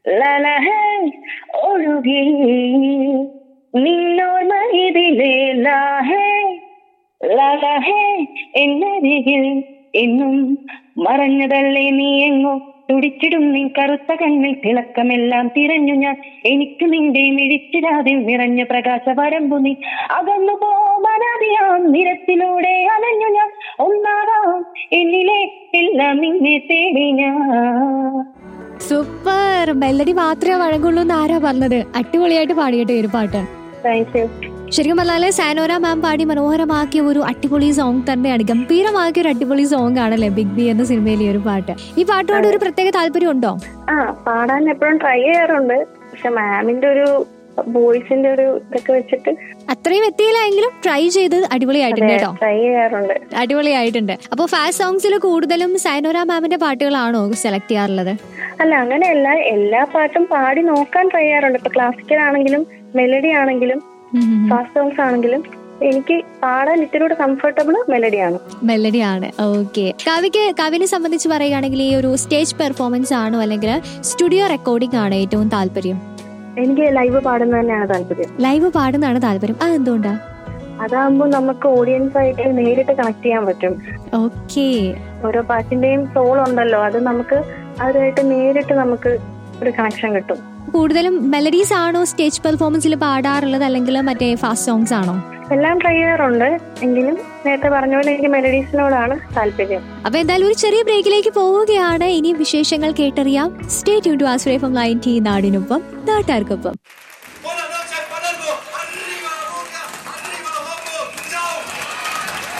ലലഹേ ഒഴുകി നിന്നോർമ ഇതിലേ ലാഹേ ലലഹേ എന്നരികിൽ എന്നും മറഞ്ഞതല്ലേ നീ എങ്ങോ തുടിച്ചിടും നീ കറുത്ത കണ്ണിൽ തിളക്കമെല്ലാം തിരഞ്ഞു ഞാൻ എനിക്ക് നിന്റെ മിഴിച്ചിരാതിൽ നിറഞ്ഞ പ്രകാശ വരമ്പു നീ അകന്നു പോമനതിയാം നിരത്തിലൂടെ അലഞ്ഞു ഞാൻ ഒന്നാകാം എന്നിലെ എല്ലാം നിന്നെ തേടി ഞാൻ സൂപ്പർ മെലഡി മാത്രമേ വഴങ്ങുള്ളൂ എന്ന് ആരാ പറഞ്ഞത് അടിപൊളിയായിട്ട് പാടിയിട്ട് ഒരു പാട്ട് താങ്ക് യു ശരിക്കും പറഞ്ഞാല് സാനോര മാം പാടി മനോഹരമാക്കിയ ഒരു അടിപൊളി സോങ് തന്നെയാണ് ഗംഭീരമാക്കിയ ഒരു അടിപൊളി സോങ് ആണല്ലേ ബിഗ് ബി എന്ന സിനിമയിലെ ഈ ഒരു പാട്ട് ഈ പാട്ടോട് ഒരു പ്രത്യേക താല്പര്യം ഉണ്ടോ ആ പാടാൻ എപ്പോഴും ട്രൈ ചെയ്യാറുണ്ട് പക്ഷെ മാമിന്റെ ഒരു വോയിസിന്റെ ഒരു ഇതൊക്കെ വെച്ചിട്ട് അത്രയും എത്തിയില്ലെങ്കിലും ട്രൈ ചെയ്ത് അടിപൊളിയായിട്ടുണ്ട് കേട്ടോ ട്രൈ ചെയ്യാറുണ്ട് അടിപൊളിയായിട്ടുണ്ട് അപ്പോൾ ഫാസ്റ്റ് സോങ്സിൽ കൂടുതലും സൈനോര മാമിന്റെ പാട്ടുകളാണോ സെലക്ട് ചെയ്യാറുള്ളത് അല്ല അങ്ങനെയല്ല എല്ലാ പാട്ടും പാടി നോക്കാൻ ട്രൈ ചെയ്യാറുണ്ട് ഇപ്പൊ ക്ലാസിക്കൽ ആണെങ്കിലും മെലഡി ആണെങ്കിലും ഫാസ്റ്റ് സോങ്സ് ആണെങ്കിലും എനിക്ക് പാടാൻ ഇത്തിരി കൂടെ കംഫർട്ടബിൾ മെലഡിയാണ് മെലഡി ആണ് ഓക്കെ കവിക്ക് കവിനെ സംബന്ധിച്ച് പറയുകയാണെങ്കിൽ ഈ ഒരു സ്റ്റേജ് പെർഫോമൻസ് ആണോ അല്ലെങ്കിൽ സ്റ്റുഡിയോ റെക്കോർഡിംഗ് ആണോ ഏറ്റവും താല്പര്യം എനിക്ക് ലൈവ് പാടുന്നത് തന്നെയാണ് താല്പര്യം ലൈവ് പാടുന്നതാണ് താല്പര്യം അത് എന്തുകൊണ്ടാ അതാകുമ്പോൾ നമുക്ക് ഓഡിയൻസ് ആയിട്ട് നേരിട്ട് കണക്ട് ചെയ്യാൻ പറ്റും ഓക്കെ ഓരോ പാട്ടിന്റെയും സോൾ ഉണ്ടല്ലോ അത് നമുക്ക് അവരുമായിട്ട് നേരിട്ട് നമുക്ക് ഒരു കണക്ഷൻ കിട്ടും കൂടുതലും മെലഡീസ് ആണോ സ്റ്റേജ് പെർഫോമൻസിൽ പാടാറുള്ളത് അല്ലെങ്കിൽ മറ്റേ ഫാസ്റ്റ് സോങ്സ് ആണോ എല്ലാം ട്രൈ ചെയ്യാറുണ്ട് എങ്കിലും നേരത്തെ പറഞ്ഞ പോലെ എനിക്ക് മെലഡീസിനോടാണ് താല്പര്യം അപ്പൊ എന്തായാലും ഒരു ചെറിയ ബ്രേക്കിലേക്ക് പോവുകയാണ് ഇനി വിശേഷങ്ങൾ കേട്ടറിയാം സ്റ്റേ ട്യൂൺ ടു ആസ്ട്രേ ഫ്രം ലൈൻ ടി നാടിനൊപ്പം നാട്ടാർക്കൊപ്പം